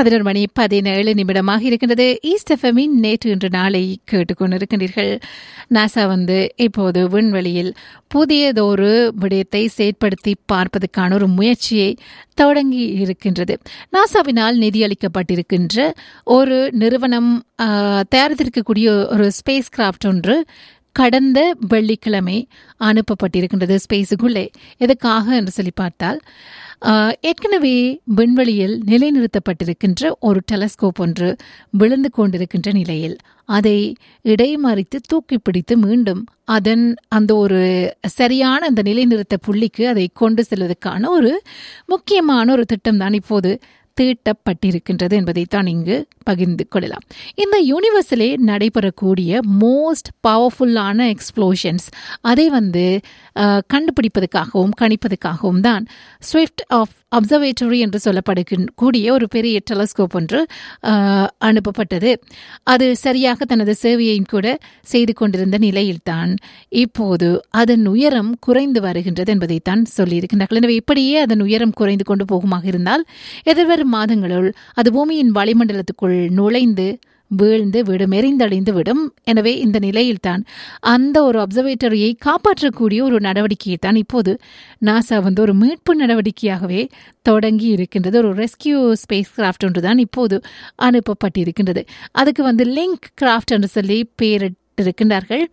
பதினொரு மணி பதினேழு நிமிடமாக இருக்கின்றது ஈஸ்ட் எஃப்எம்மின் நேற்று இன்று நாளை கேட்டுக்கொண்டிருக்கின்றீர்கள் நாசா வந்து இப்போது விண்வெளியில் புதியதொரு விடயத்தை செயற்படுத்தி பார்ப்பதற்கான ஒரு முயற்சியை தொடங்கி இருக்கின்றது நாசாவினால் நிதியளிக்கப்பட்டிருக்கின்ற ஒரு நிறுவனம் ஆஹ், தயாரித்திருக்கக்கூடிய ஒரு ஸ்பேஸ் கிராஃப்ட் ஒன்று கடந்த வெள்ளிக்கிழமை அனுப்பப்பட்டிருக்கின்றது ஸ்பேஸுக்குள்ளே எதுக்காக என்று சொல்லி பார்த்தால் ஆஹ், ஏற்கனவே விண்வெளியில் நிலைநிறுத்தப்பட்டிருக்கின்ற ஒரு டெலஸ்கோப் ஒன்று விழுந்து கொண்டிருக்கின்ற நிலையில் அதை இடைமறித்து தூக்கி பிடித்து மீண்டும் அதன் அந்த ஒரு சரியான அந்த நிலைநிறுத்த புள்ளிக்கு அதை கொண்டு செல்வதற்கான ஒரு முக்கியமான ஒரு திட்டம் தான் இப்போது தீட்டப்பட்டிருக்கின்றது என்பதைத்தான் இங்கு பகிர்ந்து கொள்ளலாம் இந்த யூனிவர்ஸிலே நடைபெறக்கூடிய மோஸ்ட் பவர்ஃபுல்லான எக்ஸ்ப்ளோஷன்ஸ் அதை வந்து அஹ், கண்டுபிடிப்பதற்காகவும் கணிப்பதற்காகவும் தான் ஸ்விஃப்ட் ஆஃப் அப்சர்வேட்டரி என்று சொல்லப்படக்கூடிய ஒரு பெரிய டெலஸ்கோப் ஒன்று அஹ், அனுப்பப்பட்டது அது சரியாக தனது சேவையையும் கூட செய்து கொண்டிருந்த நிலையில்தான் இப்போது அதன் உயரம் குறைந்து வருகின்றது என்பதைத்தான் சொல்லியிருக்கின்றார்கள் எனவே இப்படியே அதன் உயரம் குறைந்து கொண்டு போகுமாக இருந்தால் எதிர்வரும் மாதங்களுள் அது பூமியின் வளிமண்டலத்துக்குள் நுழைந்து வீழ்ந்து விடும் எரிந்தடைந்து விடும் எனவே இந்த நிலையில்தான் அந்த ஒரு அப்சர்வேட்டரியை காப்பாற்றக்கூடிய ஒரு நடவடிக்கையை தான் இப்போது நாசா வந்து ஒரு மீட்பு நடவடிக்கையாகவே தொடங்கி இருக்கின்றது ஒரு ரெஸ்கியூ ஸ்பேஸ் கிராஃப்ட் ஒன்று தான் இப்போது அனுப்பப்பட்டிருக்கின்றது அதுக்கு வந்து லிங்க் கிராஃப்ட் என்று சொல்லி பெயரிட்டிருக்கின்றார்கள்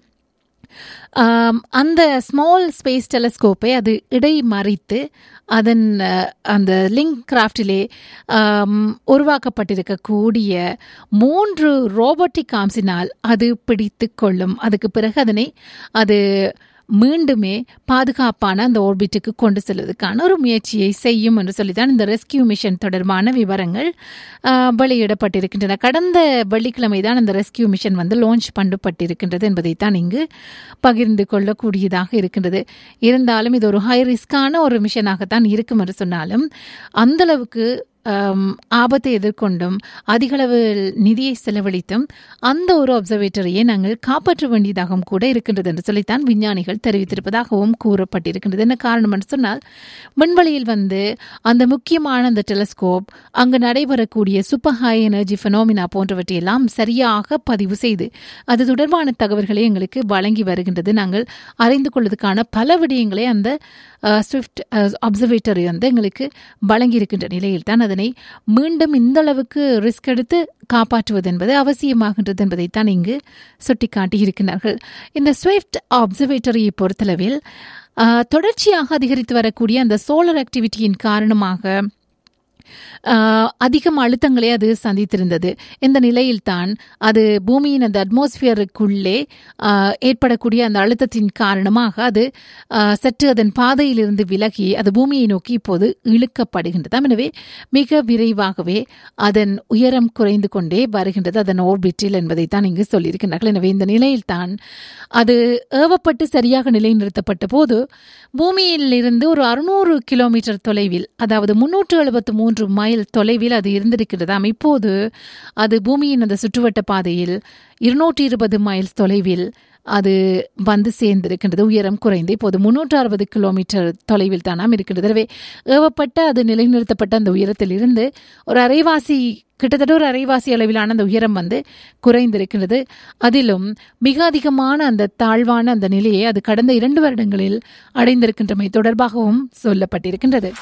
ஆம், அந்த ஸ்மால் ஸ்பேஸ் டெலஸ்கோப்பை அது இடைமறித்து அதன் அஹ், அந்த லிங்க் கிராஃப்டிலே ஆம், உருவாக்கப்பட்டிருக்கக்கூடிய மூன்று ரோபோட்டிக் ஆம்ஸினால் அது பிடித்து கொள்ளும் அதுக்கு பிறகு அதனை அது மீண்டுமே பாதுகாப்பான அந்த ஓர்பிட்டுக்கு கொண்டு செல்வதற்கான ஒரு முயற்சியை செய்யும் என்று சொல்லிதான் இந்த ரெஸ்கியூ மிஷன் தொடர்பான விவரங்கள் ஆஹ், வெளியிடப்பட்டிருக்கின்றன கடந்த வெள்ளிக்கிழமை தான் அந்த ரெஸ்கியூ மிஷன் வந்து லான்ச் பண்ணப்பட்டிருக்கின்றது என்பதைத்தான் இங்கு பகிர்ந்து கொள்ளக்கூடியதாக இருக்கின்றது இருந்தாலும் இது ஒரு ஹை ரிஸ்கான ஒரு மிஷனாகத்தான் இருக்கும் என்று சொன்னாலும் அந்த அளவுக்கு ஆம், ஆபத்தை எதிர்கொண்டும் அதிகளவு நிதியை செலவழித்தும் அந்த ஒரு அப்சர்வேட்டரியை நாங்கள் காப்பாற்ற வேண்டியதாகவும் கூட இருக்கின்றது என்று சொல்லித்தான் விஞ்ஞானிகள் தெரிவித்திருப்பதாகவும் கூறப்பட்டிருக்கின்றது என்ன காரணம் என்று சொன்னால் விண்வெளியில் வந்து அந்த முக்கியமான அந்த டெலஸ்கோப் அங்கு நடைபெறக்கூடிய சூப்பர் ஹை எனர்ஜி ஃபெனோமினா போன்றவற்றையெல்லாம் சரியாக பதிவு செய்து அது தொடர்பான தகவல்களை எங்களுக்கு வழங்கி வருகின்றது நாங்கள் அறிந்து கொள்வதற்கான பல விடயங்களை அந்த ஸ்விஃப்ட் அப்சர்வேட்டரி வந்து எங்களுக்கு வழங்கியிருக்கின்ற நிலையில் தான் அதனை மீண்டும் இந்த அளவுக்கு ரிஸ்க் எடுத்து காப்பாற்றுவது என்பது அவசியமாகின்றது என்பதைத்தான் இங்கு சுட்டிக்காட்டி இருக்கின்றார்கள் இந்த ஸ்விஃப்ட் அப்சர்வேட்டரியை பொறுத்தளவில் ஆஹ், தொடர்ச்சியாக அதிகரித்து வரக்கூடிய அந்த சோலார் ஆக்டிவிட்டியின் காரணமாக ஆஹ், அதிகம் அழுத்தங்களை அது சந்தித்திருந்தது இந்த நிலையில்தான் அது பூமியின் அந்த அட்மாஸ்பியருக்குள்ளே ஆஹ், ஏற்படக்கூடிய அந்த அழுத்தத்தின் காரணமாக அது ஆஹ், சற்று அதன் பாதையிலிருந்து விலகி அது பூமியை நோக்கி இப்போது இழுக்கப்படுகின்றது எனவே மிக விரைவாகவே அதன் உயரம் குறைந்து கொண்டே வருகின்றது அதன் ஓர்பிட்டில் என்பதைத்தான் இங்கு சொல்லியிருக்கின்றார்கள் எனவே இந்த நிலையில்தான் அது ஏவப்பட்டு சரியாக நிலைநிறுத்தப்பட்ட போது பூமியில் இருந்து ஒரு அறுநூறு கிலோமீட்டர் தொலைவில் அதாவது முன்னூற்று எழுபத்து மூன்று மைல் தொலைவில் அது இருந்திருக்கிறதாம் இப்போது அது பூமியின் அந்த சுற்றுவட்ட பாதையில் இருநூற்றி இருபது மைல்ஸ் தொலைவில் அது வந்து சேர்ந்திருக்கின்றது உயரம் குறைந்து இப்போது முன்னூற்று அறுபது கிலோமீட்டர் தொலைவில் தானாம் இருக்கின்றது எனவே ஏவப்பட்ட அது நிலைநிறுத்தப்பட்ட அந்த உயரத்தில் இருந்து ஒரு அரைவாசி கிட்டத்தட்ட ஒரு அரைவாசி அளவிலான அந்த உயரம் வந்து குறைந்திருக்கின்றது அதிலும் மிக அதிகமான அந்த தாழ்வான அந்த நிலையை அது கடந்த இரண்டு வருடங்களில் அடைந்திருக்கின்றமை தொடர்பாகவும் சொல்லப்பட்டிருக்கின்றது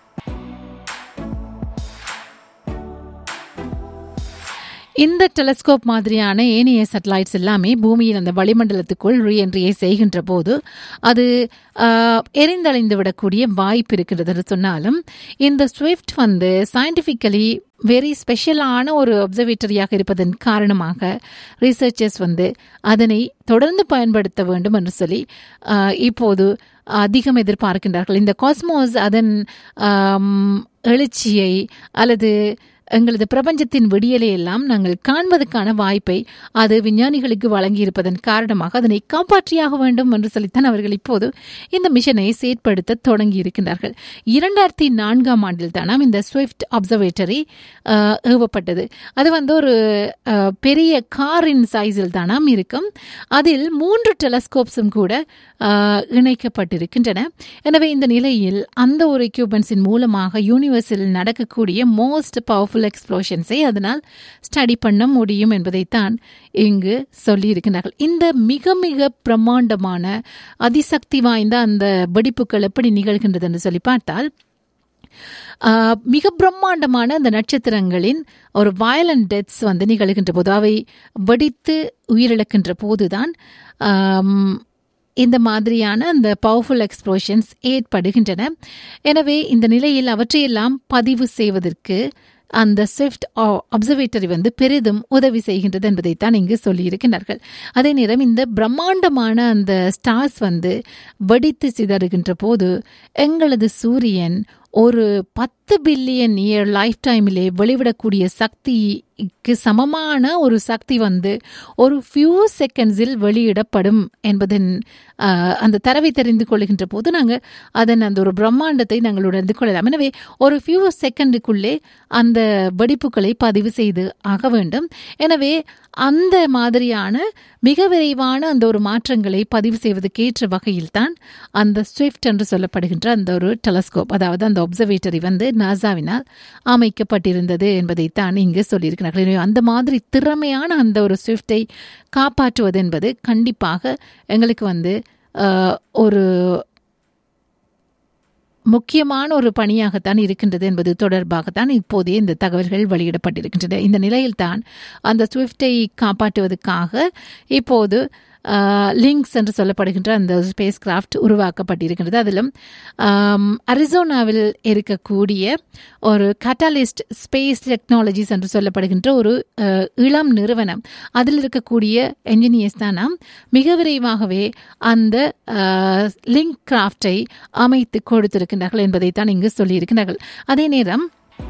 இந்த டெலஸ்கோப் மாதிரியான ஏனைய சேட்டலைட்ஸ் எல்லாமே பூமியின் அந்த வளிமண்டலத்துக்குள் ரீஎன்ட்ரியை செய்கின்ற போது அது ஆஹ், எரிந்தழிந்து விடக்கூடிய வாய்ப்பு இருக்கிறது என்று சொன்னாலும் இந்த ஸ்விஃப்ட் வந்து சயின்டிஃபிக்கலி வெரி ஸ்பெஷலான ஒரு அப்சர்வேட்டரியாக இருப்பதன் காரணமாக ரிசர்ச்சர்ஸ் வந்து அதனை தொடர்ந்து பயன்படுத்த வேண்டும் என்று சொல்லி ஆஹ், இப்போது அதிகம் எதிர்பார்க்கின்றார்கள் இந்த காஸ்மோஸ் அதன் ஆம், எழுச்சியை அல்லது எங்களது பிரபஞ்சத்தின் விடியலை எல்லாம் நாங்கள் காண்பதற்கான வாய்ப்பை அது விஞ்ஞானிகளுக்கு வழங்கியிருப்பதன் காரணமாக அதனை காப்பாற்றியாக வேண்டும் என்று சொல்லித்தான் அவர்கள் இப்போது இந்த மிஷனை செயற்படுத்த தொடங்கி இருக்கின்றார்கள் இரண்டாயிரத்தி நான்காம் ஆண்டில் தானாம் இந்த ஸ்விஃப்ட் அப்சர்வேட்டரி ஏவப்பட்டது அது வந்து ஒரு அஹ், பெரிய காரின் சைஸில் தானாம் இருக்கும் அதில் மூன்று டெலஸ்கோப்ஸும் கூட ஆஹ், இணைக்கப்பட்டிருக்கின்றன எனவே இந்த நிலையில் அந்த ஒரு எக்யூப்மெண்ட்ஸின் மூலமாக யூனிவர்ஸில் நடக்கக்கூடிய மோஸ்ட் பவர்ஃபுல் எக்ஸ்ப்ளோஷன்ஸை அதனால் ஸ்டடி பண்ண முடியும் என்பதைத்தான் இங்கு சொல்லியிருக்கிறார்கள் இந்த மிக மிக பிரம்மாண்டமான அதிசக்தி வாய்ந்த அந்த வெடிப்புகள் எப்படி நிகழ்கின்றது என்று சொல்லி பார்த்தால் ஆஹ், மிக பிரம்மாண்டமான அந்த நட்சத்திரங்களின் ஒரு வயலண்ட் டெத்ஸ் வந்து நிகழ்கின்ற போது அவை வெடித்து உயிரிழக்கின்ற போதுதான் ஆம், இந்த மாதிரியான அந்த பவர்ஃபுல் எக்ஸ்ப்ளோஷன்ஸ் ஏற்படுகின்றன எனவே இந்த நிலையில் அவற்றையெல்லாம் பதிவு செய்வதற்கு அந்த ஸ்விஃப்ட் அப்சர்வேட்டரி வந்து பெரிதும் உதவி செய்கின்றது என்பதைத்தான் இங்கு சொல்லியிருக்கிறார்கள் அதே நேரம் இந்த பிரம்மாண்டமான அந்த ஸ்டார்ஸ் வந்து வெடித்து சிதறுகின்ற போது எங்களது சூரியன் ஒரு பத்து பில்லியன் இயர் லைஃப் டைமிலே வெளிவிடக்கூடிய சக்திக்கு சமமான ஒரு சக்தி வந்து ஒரு ஃபியூ செகண்ட்ஸில் வெளியிடப்படும் என்பதன் ஆஹ், அந்த தரவை தெரிந்து கொள்கின்ற போது நாங்கள் அதன் அந்த ஒரு பிரம்மாண்டத்தை நாங்கள் உணர்ந்து கொள்ளலாம் எனவே ஒரு ஃபியூ செகண்டுக்குள்ளே அந்த வெடிப்புகளை பதிவு செய்து ஆக வேண்டும் எனவே அந்த மாதிரியான மிக விரைவான அந்த ஒரு மாற்றங்களை பதிவு செய்வதற்கேற்ற வகையில் தான் அந்த ஸ்விஃப்ட் என்று சொல்லப்படுகின்ற அந்த ஒரு டெலஸ்கோப் அதாவது அந்த ஒப்சர்வேட்டரி வந்து நாசாவினால் அமைக்கப்பட்டிருந்தது என்பதைத்தான் இங்கு சொல்லியிருக்கிறார்கள் எனவே அந்த மாதிரி திறமையான அந்த ஒரு ஸ்விஃப்டை காப்பாற்றுவது என்பது கண்டிப்பாக எங்களுக்கு வந்து ஆஹ், ஒரு முக்கியமான ஒரு பணியாகத்தான் இருக்கின்றது என்பது தொடர்பாகத்தான் இப்போதே இந்த தகவல்கள் வெளியிடப்பட்டிருக்கின்றன இந்த நிலையில்தான் அந்த ஸ்விஃப்டை காப்பாற்றுவதற்காக இப்போது லிங்க்ஸ் என்று சொல்லப்படுகின்ற அந்த ஸ்பேஸ் கிராஃப்ட் உருவாக்கப்பட்டிருக்கின்றது அதிலும் ஆம், அரிசோனாவில் இருக்கக்கூடிய ஒரு கட்டாலிஸ்ட் ஸ்பேஸ் டெக்னாலஜிஸ் என்று சொல்லப்படுகின்ற ஒரு அஹ், இளம் நிறுவனம் அதில் இருக்கக்கூடிய என்ஜினியர்ஸ் தான் நாம் மிக விரைவாகவே அந்த லிங்க் கிராஃப்டை அமைத்து கொடுத்திருக்கின்றார்கள் என்பதைத்தான் இங்கு சொல்லியிருக்கிறார்கள் அதே நேரம்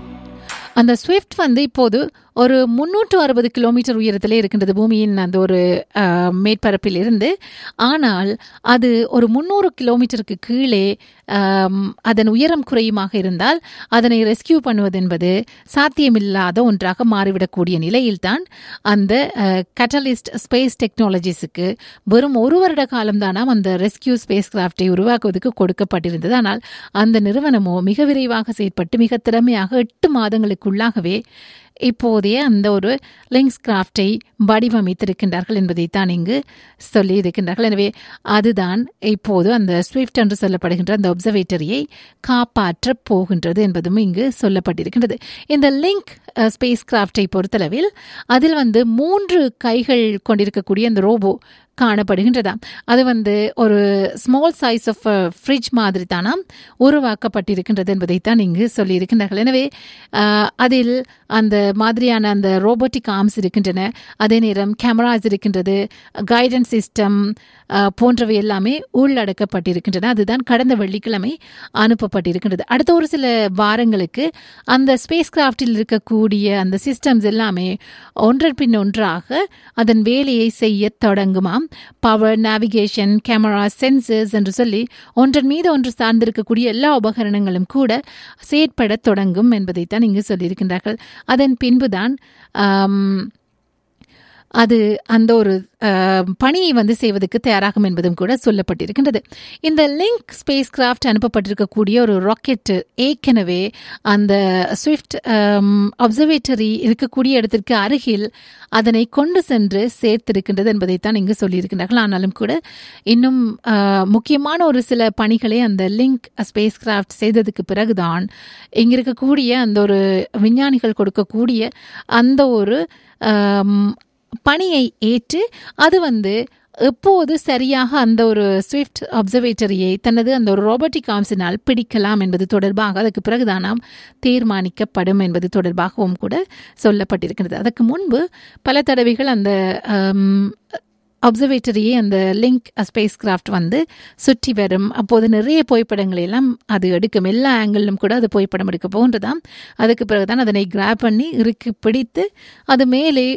அந்த ஸ்விஃப்ட் வந்து இப்போது ஒரு முன்னூற்று அறுபது கிலோமீட்டர் உயரத்திலே இருக்கின்றது பூமியின் அந்த ஒரு அஹ், மேற்பரப்பில் இருந்து ஆனால் அது ஒரு முந்நூறு கிலோமீட்டருக்கு கீழே ஆம், அதன் உயரம் குறையுமாக இருந்தால் அதனை ரெஸ்கியூ பண்ணுவது என்பது சாத்தியமில்லாத ஒன்றாக மாறிவிடக்கூடிய நிலையில்தான் அந்த கட்டலிஸ்ட் ஸ்பேஸ் டெக்னாலஜிஸுக்கு வெறும் ஒரு வருட காலம்தானாம் அந்த ரெஸ்கியூ ஸ்பேஸ் கிராஃப்டை உருவாக்குவதற்கு கொடுக்கப்பட்டிருந்தது ஆனால் அந்த நிறுவனமோ மிக விரைவாக செயற்பட்டு மிக திறமையாக எட்டு மாதங்களுக்குள்ளாகவே இப்போதைய அந்த ஒரு லிங்க்ஸ் கிராஃப்டை வடிவமைத்திருக்கின்றார்கள் என்பதைத்தான் இங்கு சொல்லி இருக்கின்றார்கள் எனவே அதுதான் இப்போது அந்த ஸ்விஃப்ட் என்று சொல்லப்படுகின்ற அந்த ஒப்சர்வேட்டரியை காப்பாற்றப் போகின்றது என்பதும் இங்கு சொல்லப்பட்டிருக்கின்றது இந்த லிங்க் ஸ்பேஸ் கிராஃப்டை பொறுத்தளவில் அதில் வந்து மூன்று கைகள் கொண்டிருக்கக்கூடிய அந்த ரோபோ காணப்படுகின்றதாம் அது வந்து ஒரு ஸ்மால் சைஸ் ஆஃப் ஃப்ரிட்ஜ் மாதிரி தானாம் உருவாக்கப்பட்டிருக்கின்றது என்பதைத்தான் இங்கு சொல்லியிருக்கின்றார்கள் எனவே ஆஹ், அதில் அந்த மாதிரியான அந்த ரோபோட்டிக் ஆர்ம்ஸ் இருக்கின்றன அதே நேரம் கேமராஸ் இருக்கின்றது கைடன்ஸ் சிஸ்டம் போன்றவை எல்லாமே உள்ளடக்கப்பட்டிருக்கின்றன அதுதான் கடந்த வெள்ளிக்கிழமை அனுப்பப்பட்டிருக்கின்றது அடுத்த ஒரு சில வாரங்களுக்கு அந்த ஸ்பேஸ் கிராஃப்டில் இருக்கக்கூடிய அந்த சிஸ்டம்ஸ் எல்லாமே ஒன்றன் பின் ஒன்றாக அதன் வேலையை செய்ய தொடங்குமாம் பவர் நேவிகேஷன் கேமரா சென்சர்ஸ் என்று சொல்லி ஒன்றன் மீது ஒன்று சார்ந்திருக்கக்கூடிய எல்லா உபகரணங்களும் கூட செயற்பட தொடங்கும் என்பதைத்தான் இங்கு சொல்லியிருக்கின்றார்கள் அதன் பின்புதான் ஆம், அது அந்த ஒரு அஹ், பணியை வந்து செய்வதற்கு தயாராகும் என்பதும் கூட சொல்லப்பட்டிருக்கின்றது இந்த லிங்க் ஸ்பேஸ் கிராஃப்ட் அனுப்பப்பட்டிருக்கக்கூடிய ஒரு ராக்கெட் ஏற்கனவே அந்த ஸ்விஃப்ட் அப்சர்வேட்டரி இருக்கக்கூடிய இடத்திற்கு அருகில் அதனை கொண்டு சென்று சேர்த்திருக்கின்றது என்பதைத்தான் இங்கு சொல்லியிருக்கின்றார்கள் ஆனாலும் கூட இன்னும் அஹ், முக்கியமான ஒரு சில பணிகளை அந்த லிங்க் ஸ்பேஸ் கிராஃப்ட் செய்ததுக்கு பிறகுதான் இங்க இருக்கக்கூடிய அந்த ஒரு விஞ்ஞானிகள் கொடுக்கக்கூடிய அந்த ஒரு ஆம், பணியை ஏற்று அது வந்து எப்போது சரியாக அந்த ஒரு ஸ்விஃப்ட் அப்சர்வேட்டரியை தனது அந்த ஒரு ரோபோட்டிக் ஆம்ஸினால் பிடிக்கலாம் என்பது தொடர்பாக அதுக்கு பிறகுதானாம் தீர்மானிக்கப்படும் என்பது தொடர்பாகவும் கூட சொல்லப்பட்டிருக்கிறது அதற்கு முன்பு பல தடவைகள் அந்த அப்சர்வேட்டரியை அந்த லிங்க் ஸ்பேஸ் கிராஃப்ட் வந்து சுற்றி வரும் அப்போது நிறைய புகைப்படங்களை எல்லாம் அது எடுக்கும் எல்லா ஆங்கிளும் கூட அது புகைப்படம் எடுக்க போன்றதாம் அதுக்கு பிறகுதான் அதனை கிராப் பண்ணி இறுக்கி பிடித்து அது மேலே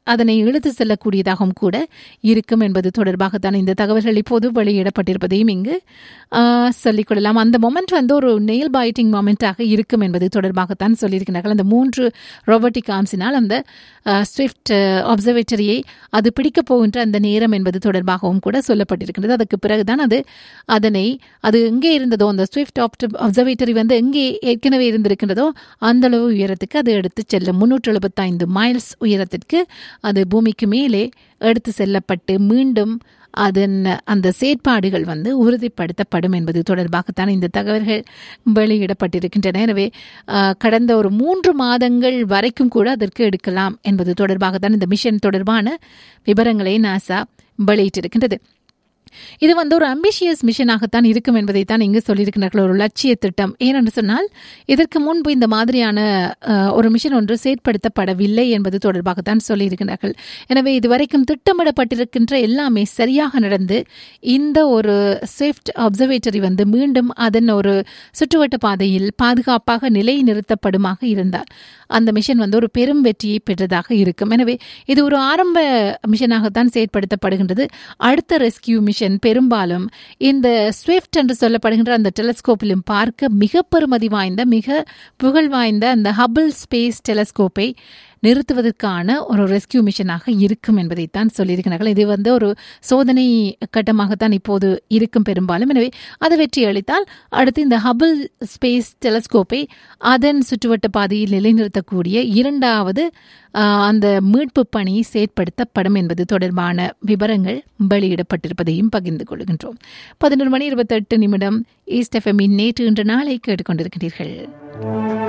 அதனை இழுத்து செல்லக்கூடியதாகவும் கூட இருக்கும் என்பது தொடர்பாகத்தான் இந்த தகவல்கள் இப்போது வெளியிடப்பட்டிருப்பதையும் இங்கு ஆஹ், சொல்லிக்கொள்ளலாம் அந்த மொமெண்ட் வந்து ஒரு நெயில் பைட்டிங் மொமெண்ட்டாக இருக்கும் என்பது தொடர்பாகத்தான் சொல்லியிருக்கிறார்கள் அந்த மூன்று ரோபோட்டிக் ஆர்ம்ஸினால் அந்த ஸ்விஃப்ட் அப்சர்வேட்டரியை அது பிடிக்கப் போகின்ற அந்த நேரம் என்பது தொடர்பாகவும் கூட சொல்லப்பட்டிருக்கின்றது அதுக்கு பிறகுதான் அது அதனை அது எங்கே இருந்ததோ அந்த ஸ்விஃப்ட் அப்சர்வேட்டரி வந்து எங்கே ஏற்கனவே இருந்திருக்கின்றதோ அந்த அளவு உயரத்துக்கு அது எடுத்து செல்லும் முன்னூற்று எழுபத்தைந்து மைல்ஸ் உயரத்திற்கு அது பூமிக்கு மேலே எடுத்து செல்லப்பட்டு மீண்டும் அதன் அந்த செயற்பாடுகள் வந்து உறுதிப்படுத்தப்படும் என்பது தொடர்பாகத்தான் இந்த தகவல்கள் வெளியிடப்பட்டிருக்கின்றன எனவே ஆஹ், கடந்த ஒரு மூன்று மாதங்கள் வரைக்கும் கூட அதற்கு எடுக்கலாம் என்பது தொடர்பாகத்தான் இந்த மிஷன் தொடர்பான விவரங்களை நாசா வெளியிட்டிருக்கின்றது இது வந்து ஒரு அம்பிஷியஸ் மிஷனாகத்தான் இருக்கும் என்பதை தான் இங்கு சொல்லியிருக்கிறார்கள் ஒரு லட்சிய திட்டம் ஏனென்று சொன்னால் இதற்கு முன்பு இந்த மாதிரியான அஹ், ஒரு மிஷன் ஒன்று செயற்படுத்தப்படவில்லை என்பது தொடர்பாகத்தான் சொல்லியிருக்கிறார்கள் எனவே இதுவரைக்கும் திட்டமிடப்பட்டிருக்கின்ற எல்லாமே சரியாக நடந்து இந்த ஒரு சேஃப்ட் அப்சர்வேட்டரி வந்து மீண்டும் அதன் ஒரு சுற்றுவட்ட பாதையில் பாதுகாப்பாக நிலை நிறுத்தப்படுமாக இருந்தால் அந்த மிஷன் வந்து ஒரு பெரும் வெற்றியை பெற்றதாக இருக்கும் எனவே இது ஒரு ஆரம்ப மிஷனாகத்தான் செயற்படுத்தப்படுகின்றது அடுத்த ரெஸ்கியூ மிஷன் பெரும்பாலும் இந்த ஸ்விஃப்ட் என்று சொல்லப்படுகின்ற அந்த டெலஸ்கோப்பிலும் பார்க்க மிக பெறுமதி வாய்ந்த மிக புகழ் வாய்ந்த அந்த ஹபிள் ஸ்பேஸ் டெலஸ்கோப்பை நிறுத்துவதற்கான ஒரு ரெஸ்கியூ மிஷனாக இருக்கும் என்பதைத்தான் சொல்லியிருக்கிறார்கள் இது வந்து ஒரு சோதனை கட்டமாகத்தான் இப்போது இருக்கும் பெரும்பாலும் எனவே அது வெற்றி அளித்தால் அடுத்து இந்த ஹபிள் ஸ்பேஸ் டெலஸ்கோப்பை அதன் சுற்றுவட்ட பாதையில் நிலைநிறுத்தக்கூடிய இரண்டாவது ஆஹ், அந்த மீட்பு பணி செயற்படுத்தப்படும் என்பது தொடர்பான விவரங்கள் வெளியிடப்பட்டிருப்பதையும் பகிர்ந்து கொள்கின்றோம் பதினொரு மணி இருபத்தெட்டு நிமிடம் ஈஸ்ட் எஃப்எம்மின் நேற்று இன்று நாளை கேட்டுக்கொண்டிருக்கிறீர்கள்